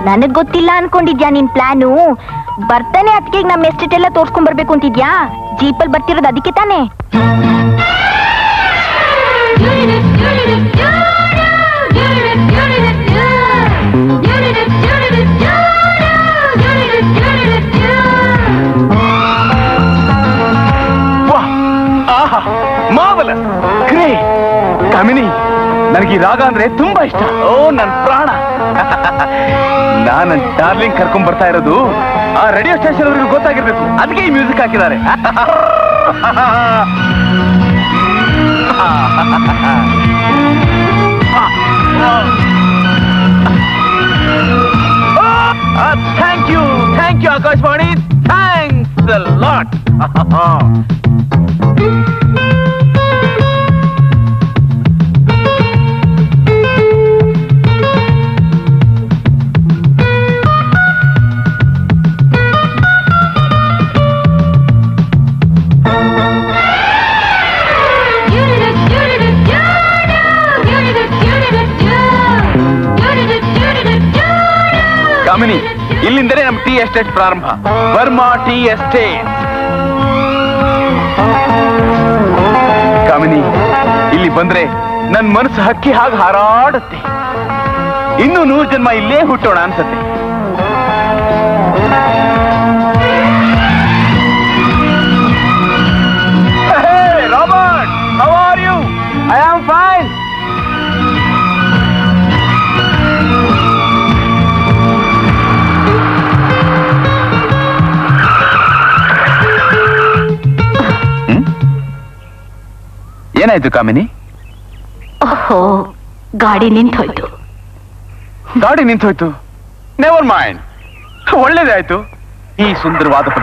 ನನಗ್ ಗೊತ್ತಿಲ್ಲ ಅನ್ಕೊಂಡಿದ್ಯಾ ನಿನ್ ಪ್ಲಾನು ಬರ್ತಾನೆ ಅದಕ್ಕೆ ನಮ್ಮ ಎಸ್ಟೇಟ್ ಎಲ್ಲ ತೋರ್ಸ್ಕೊಂಡ್ ಬರ್ಬೇಕು ಅಂತಿದ್ಯಾ ಜೀಪಲ್ ಬರ್ತಿರೋದು ಅದಕ್ಕೆ ತಾನೇ ವಾಹ್ ಆಹಾ ಮಾವಲಸ್ ಗ್ರೇ ಕಾಮಿನಿ ನನಗೆ ಈ ರಾಗ ಅಂದ್ರೆ ತುಂಬಾ ಇಷ್ಟ ಓ ನನ್ ಪ್ರಾಣ ನಾನು ಡಾರ್ಲಿಂಗ್ ಕರ್ಕೊಂಡ್ ಬರ್ತಾ ಇರೋದು ಆ ರೇಡಿಯೋ ಸ್ಟೇಷನ್ ಅವ್ರಿಗೆ ಗೊತ್ತಾಗಿರ್ಬೇಕು ಅದಕ್ಕೆ ಈ ಮ್ಯೂಸಿಕ್ ಹಾಕಿದ್ದಾರೆ thank you thank you Akashvani thanks lot Kamini ಇಲ್ಲಿಂದಲೇ ನಮ್ಮ ಟೀ ಎಸ್ಟೇಟ್ ಪ್ರಾರಂಭ ವರ್ಮಾ ಟೀ ಎಸ್ಟೇಟ್ ಕಾಮಿನಿ ಇಲ್ಲಿ ಬಂದ್ರೆ ನನ್ ಮನಸ್ಸು ಹಕ್ಕಿ ಹಾಗೆ ಹಾರಾಡುತ್ತೆ ಇನ್ನು ನೂರು ಜನ್ಮ ಇಲ್ಲೇ ಹುಟ್ಟೋಣ ಅನ್ಸತ್ತೆ Robert how are you I am fine ಏನಾಯ್ತು ಕಾಮಿನಿ ಓಹೋ ಗಾಡಿ ನಿಂತೋಯ್ತು ಗಾಡಿ ನಿಂತೋಯ್ತು ನೆವರ್ ಮೈಂಡ್ ಒಳ್ಳೇದಾಯ್ತು ಈ ಸುಂದರವಾದ